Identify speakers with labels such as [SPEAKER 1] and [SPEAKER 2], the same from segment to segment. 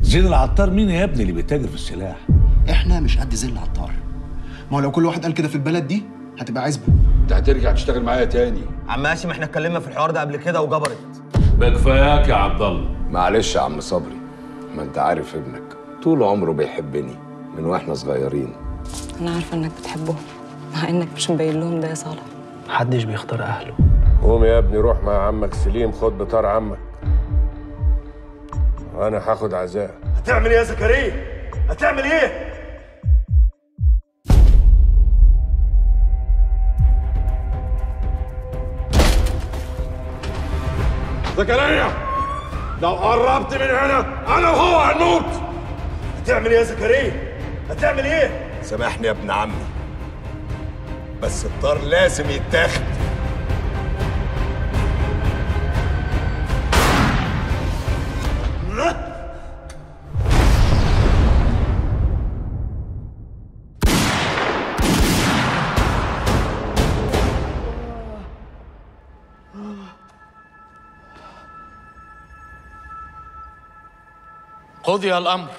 [SPEAKER 1] زين العطار مين يا ابني اللي بيتاجر في السلاح
[SPEAKER 2] احنا مش قد زي العطار ما هو لو كل واحد قال كده في البلد دي هتبقى عزبه
[SPEAKER 3] انت هترجع تشتغل معايا تاني
[SPEAKER 4] عم هاشم احنا اتكلمنا في الحوار ده قبل كده وجبرت
[SPEAKER 1] بكفاياك يا عبد الله
[SPEAKER 5] معلش يا عم صبري ما انت عارف ابنك طول عمره بيحبني من واحنا صغيرين
[SPEAKER 6] انا عارفه انك بتحبهم مع انك مش مبين لهم ده يا صالح
[SPEAKER 7] محدش بيختار اهله
[SPEAKER 8] قوم يا ابني روح مع عمك سليم خد بطار عمك وانا هاخد عزاء
[SPEAKER 9] هتعمل ايه يا زكريا؟ هتعمل ايه؟
[SPEAKER 8] زكريا لو قربت من هنا انا وهو هنموت
[SPEAKER 9] هتعمل ايه يا زكريا؟ هتعمل ايه؟
[SPEAKER 5] سامحني يا ابن عمي بس الطار لازم يتاخد
[SPEAKER 7] قضي الامر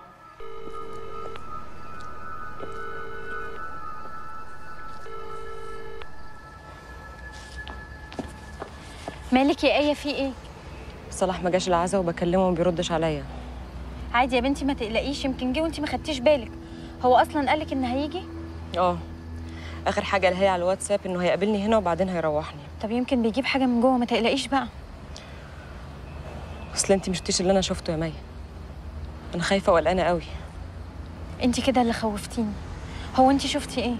[SPEAKER 10] مالك يا ايه في ايه
[SPEAKER 6] صلاح ما جاش العزا وبكلمه وما بيردش عليا
[SPEAKER 10] عادي يا بنتي ما تقلقيش يمكن جه وانت ما خدتيش بالك هو اصلا قالك ان هيجي
[SPEAKER 6] اه اخر حاجه اللي هي على الواتساب انه هيقابلني هنا وبعدين هيروحني
[SPEAKER 10] طب يمكن بيجيب حاجه من جوه ما تقلقيش بقى
[SPEAKER 6] اصل انت مش شفتيش اللي انا شفته يا مي انا خايفه وقلقانه قوي
[SPEAKER 10] انت كده اللي خوفتيني هو انت شفتي ايه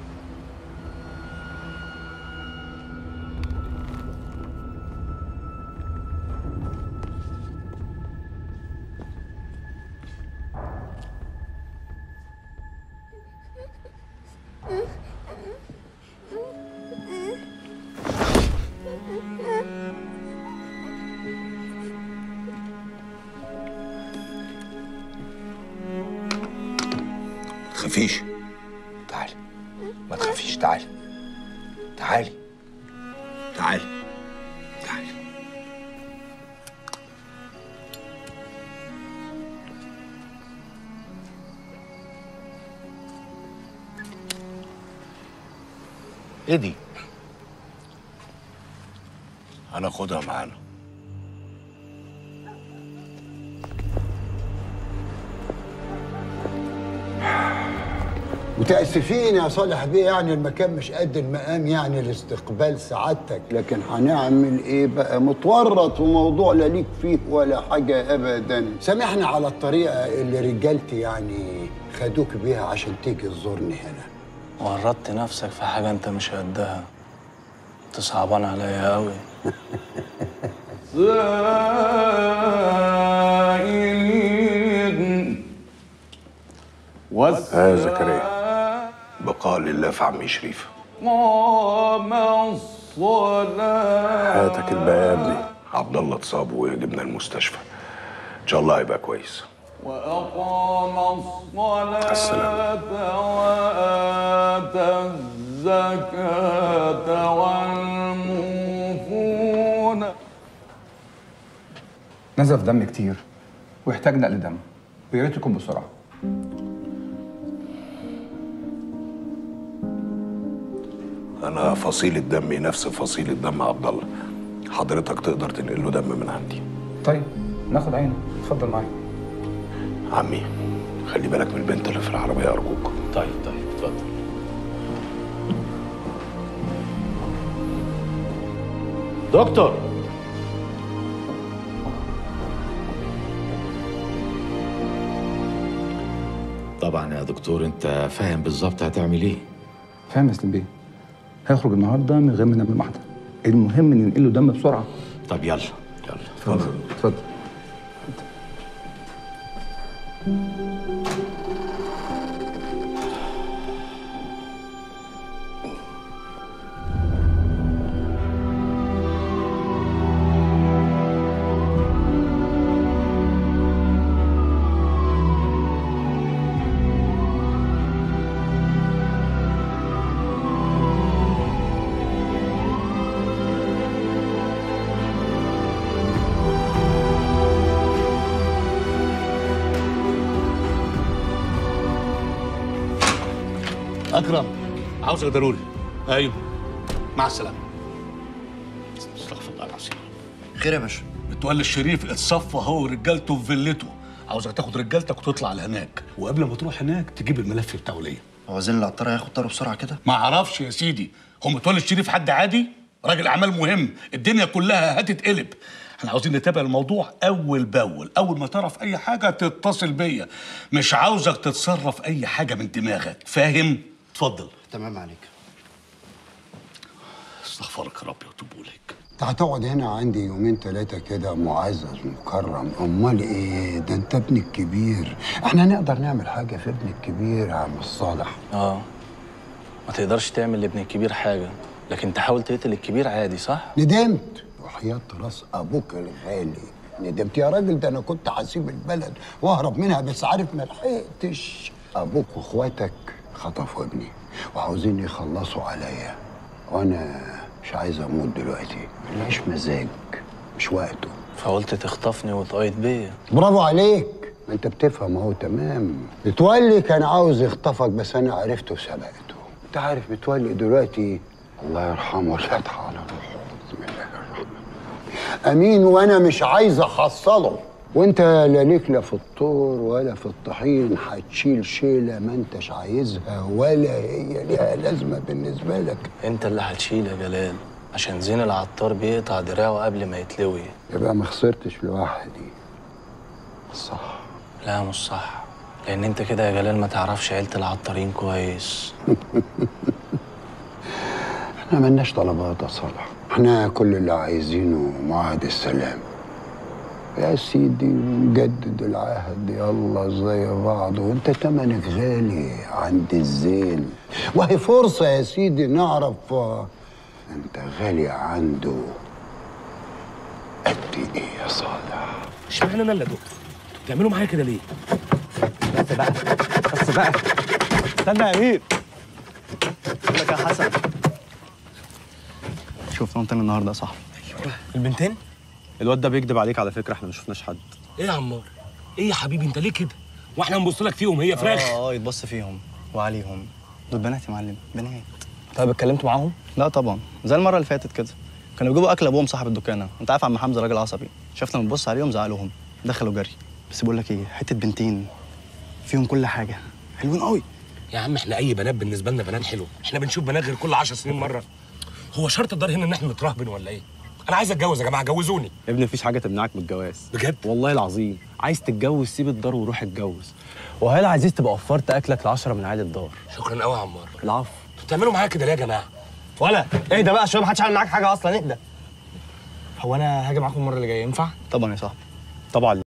[SPEAKER 5] تخافيش تعالي ما تخافيش تعالي تعالي تعالي تعالي ايه دي؟ هناخدها معانا
[SPEAKER 11] متأسفين يا صالح بيه يعني المكان مش قد المقام يعني لاستقبال سعادتك لكن هنعمل ايه بقى متورط وموضوع لا ليك فيه ولا حاجة أبدا سامحنا على الطريقة اللي رجالتي يعني خدوك بيها عشان تيجي تزورني هنا
[SPEAKER 7] ورطت نفسك في حاجه انت مش قدها انت صعبان عليا قوي
[SPEAKER 5] ها يا زكريا بقاء لله في عمي شريف
[SPEAKER 12] قام الصلاة
[SPEAKER 5] حياتك الباقي يا ابني عبد الله اتصاب وجبنا المستشفى ان شاء الله هيبقى كويس
[SPEAKER 12] وأقام الصلاة وآتى الزكاة والموفون
[SPEAKER 13] نزف دم كتير ويحتاج نقل دم ويا ريت يكون بسرعه
[SPEAKER 5] انا فصيلة دمي نفس فصيلة دم عبد الله حضرتك تقدر تنقل له دم من عندي
[SPEAKER 13] طيب ناخد عينه اتفضل معايا
[SPEAKER 5] عمي خلي بالك من البنت اللي في العربية أرجوك
[SPEAKER 3] طيب طيب اتفضل دكتور طبعا يا دكتور انت فاهم بالظبط هتعمل ايه
[SPEAKER 13] فاهم يا سليم بيه هيخرج النهارده من غير ما نعمل محضر المهم ان ننقل له دم بسرعه
[SPEAKER 3] طب يلا يلا
[SPEAKER 13] اتفضل اتفضل
[SPEAKER 1] اكرم عاوزك ضروري ايوه مع السلامه استغفر الله العظيم
[SPEAKER 2] خير يا باشا
[SPEAKER 1] متولي الشريف اتصفى هو ورجالته في فيلته عاوزك تاخد رجالتك وتطلع لهناك وقبل ما تروح هناك تجيب الملف بتاعه ليا
[SPEAKER 2] هو زين العطار هياخد طاره بسرعه كده
[SPEAKER 1] ما اعرفش يا سيدي هو متولي الشريف حد عادي راجل اعمال مهم الدنيا كلها هتتقلب احنا عاوزين نتابع الموضوع اول باول اول ما تعرف اي حاجه تتصل بيا مش عاوزك تتصرف اي حاجه من دماغك فاهم اتفضل
[SPEAKER 2] تمام عليك
[SPEAKER 1] استغفرك يا رب واتوب اليك
[SPEAKER 11] انت هتقعد هنا عندي يومين ثلاثة كده معزز مكرم امال ايه ده انت ابني الكبير احنا نقدر نعمل حاجة في ابني الكبير يا عم الصالح
[SPEAKER 7] اه ما تقدرش تعمل لابن الكبير حاجة لكن تحاول تقتل الكبير عادي صح؟
[SPEAKER 11] ندمت وحياة راس ابوك الغالي ندمت يا راجل ده انا كنت هسيب البلد واهرب منها بس عارف ما لحقتش ابوك واخواتك خطفوا ابني وعاوزين يخلصوا عليا وانا مش عايز اموت دلوقتي مليش مزاج مش وقته
[SPEAKER 7] فقلت تخطفني وتقايد بيا
[SPEAKER 11] برافو عليك ما انت بتفهم اهو تمام متولي كان عاوز يخطفك بس انا عرفته وسبقته انت عارف متولي دلوقتي الله يرحمه الفتحة على روحه بسم الله الرحمن الرحيم امين وانا مش عايز احصله وانت لا ليك لا في الطور ولا في الطحين هتشيل شيله ما انتش عايزها ولا هي ليها لازمه بالنسبه لك
[SPEAKER 7] انت اللي هتشيل يا جلال عشان زين العطار بيقطع دراعه قبل ما يتلوي
[SPEAKER 11] يبقى ما خسرتش لوحدي صح
[SPEAKER 7] لا مش صح لان انت كده يا جلال ما تعرفش عيلة العطارين كويس
[SPEAKER 11] احنا ملناش طلبات يا صالح احنا كل اللي عايزينه معاهد السلام يا سيدي نجدد العهد يلا زي بعض وانت تمنك غالي عند الزين وهي فرصة يا سيدي نعرف آه، انت غالي عنده قد ايه يا صالح
[SPEAKER 14] اشمعنى انا اللي دكتور بتعملوا معايا كده ليه بس بقى بس بقى استنى يا امير
[SPEAKER 15] لك يا حسن شفنا تاني النهارده يا صاحبي
[SPEAKER 14] البنتين
[SPEAKER 15] الواد ده بيكذب عليك على فكره احنا ما شفناش حد
[SPEAKER 14] ايه يا عمار ايه يا حبيبي انت ليه كده واحنا نبص لك فيهم هي فراخ
[SPEAKER 15] اه اه يتبص فيهم وعليهم دول بنات يا معلم بنات طيب اتكلمت معاهم؟ لا طبعا زي المره اللي فاتت كده كانوا بيجيبوا اكل ابوهم صاحب الدكانه انت عارف عم حمزه راجل عصبي شافنا بنبص عليهم زعلوهم دخلوا جري بس بقول لك ايه حته بنتين فيهم كل حاجه حلوين قوي
[SPEAKER 14] يا عم احنا اي بنات بالنسبه لنا بنات حلوه احنا بنشوف بنات غير كل 10 سنين مره هو شرط الدار هنا ان احنا نترهبن ولا ايه انا عايز اتجوز يا جماعه جوزوني
[SPEAKER 15] يا ابني مفيش حاجه تمنعك من الجواز
[SPEAKER 14] بجد
[SPEAKER 15] والله العظيم عايز تتجوز سيب الدار وروح اتجوز وهل عزيز تبقى وفرت اكلك لعشرة من عيال الدار
[SPEAKER 14] شكرا قوي يا عمار
[SPEAKER 15] العفو
[SPEAKER 14] انتوا بتعملوا معايا كده ليه يا جماعه
[SPEAKER 4] ولا ايه ده بقى عشان محدش عامل معاك حاجه اصلا اهدى هو انا هاجي معاكم المره اللي جايه ينفع
[SPEAKER 15] طبعا يا صاحبي طبعا